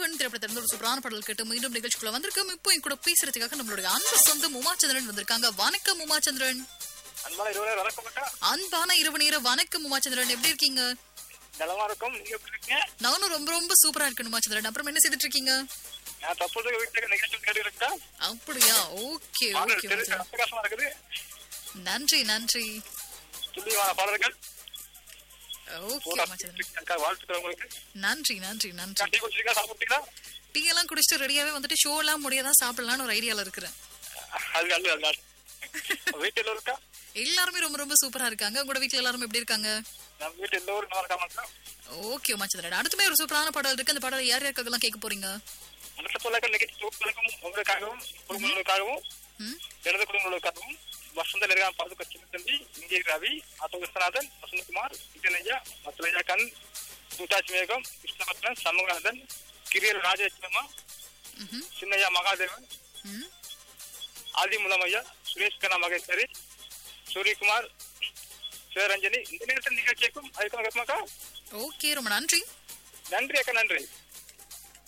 உமாச்சந்திரன் திரைப்படத்திலிருந்து ஒரு சூப்பரான பாடல் கேட்டு மீண்டும் நிகழ்ச்சிக்குள்ள வந்திருக்கோம் இப்போ என் கூட பேசுறதுக்காக நம்மளுடைய அன்பு சொந்தம் உமாச்சந்திரன் வந்திருக்காங்க வணக்கம் உமாச்சந்திரன் அன்பான இருவரே வணக்கம் அக்கா அன்பான இரவு நேர வணக்கம் உமாச்சந்திரன் எப்படி இருக்கீங்க நலமா இருக்கும் நீங்க எப்படி இருக்கீங்க நானும் ரொம்ப ரொம்ப சூப்பரா இருக்கேன் உமாச்சந்திரன் அப்புறம் என்ன செய்துட்டு இருக்கீங்க நான் தற்போது வீட்டுக்கு நிகழ்ச்சி கேட்டு இருக்கா அப்படியா ஓகே ஓகே உமாச்சந்திரன் அட்டகாசமா இருக்குது நன்றி நன்றி துல்லியமான பாடல்கள் ஓகே உமாச்சந்திரன் அக்கா வாழ்த்துக்கள் உங்களுக்கு நன்றி நன்றி நன்றி டீ குடிச்சிருக்கா சாப்பிட்டீங்களா டீ எல்லாம் குடிச்சிட்டு ரெடியாவே வந்துட்டு ஷோ எல்லாம் முடியாதான் சாப்பிடலாம்னு ஒரு ஐடியால இருக்கிறேன் அது அல்ல அல்ல வீட்டில் இருக்கா எல்லாருமே ரொம்ப ரொம்ப சூப்பரா இருக்காங்க உங்களோட வீட்ல எல்லாரும் எப்படி இருக்காங்க நம்ம வீட்டு எல்லோரும் நல்லா இருக்காங்க ஓகே உமாச்சந்திரன் அடுத்துமே ஒரு சூப்பரான பாடல் இருக்கு அந்த பாடலை யார் யாருக்கெல்லாம் கேட்க போறீங்க அடுத்த சொல்லாக்க நிகழ்ச்சி தொகுப்புகளுக்கும் உங்களுக்காகவும் குடும்பங்களுக்காகவும் ம் எனது குடும்பங்களுக்காகவும் வசந்த நெருகாம பாதுகா சின்ன தம்பி இங்கே ரவி ஆட்டோ விஸ்வநாதன் வசந்தகுமார் விஜயனையா மத்தலையா கண் பூட்டாச்சி மேகம் கிருஷ்ணபத்ரன் சண்முகநாதன் கிரியல் ராஜலட்சுமம்மா ம்ஹும். சின்னையா மகாதேவன் ம் ஆதிமுலமையா சுரேஷ் கண்ணா மகேஸ்வரி சூரியகுமார் சிவரஞ்சனி இந்த நேரத்தில் நிகழ்ச்சிக்கும் அதுக்கும் கேட்குமாக்கா ஓகே ரொம்ப நன்றி நன்றி அக்கா நன்றி